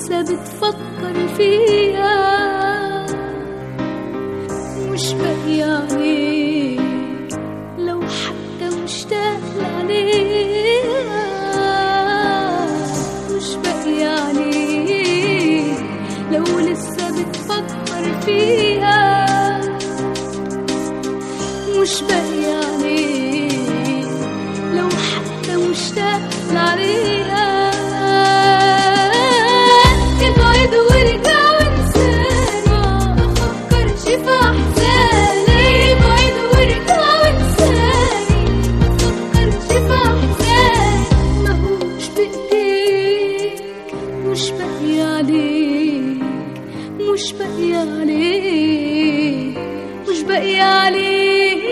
لسه بتفكر فيها مش باقي عليك لو حتى مشتاق عليها مش باقي عليك لو لسه بتفكر فيها مش باقي عليك لو حتى مشتاق عليها ابعد وارجع وانساني ما افكرش في احزاني ابعد وارجع وانساني ما افكرش في احزاني ماهوش بايديك مش باقي عليك مش باقي عليك مش باقي عليك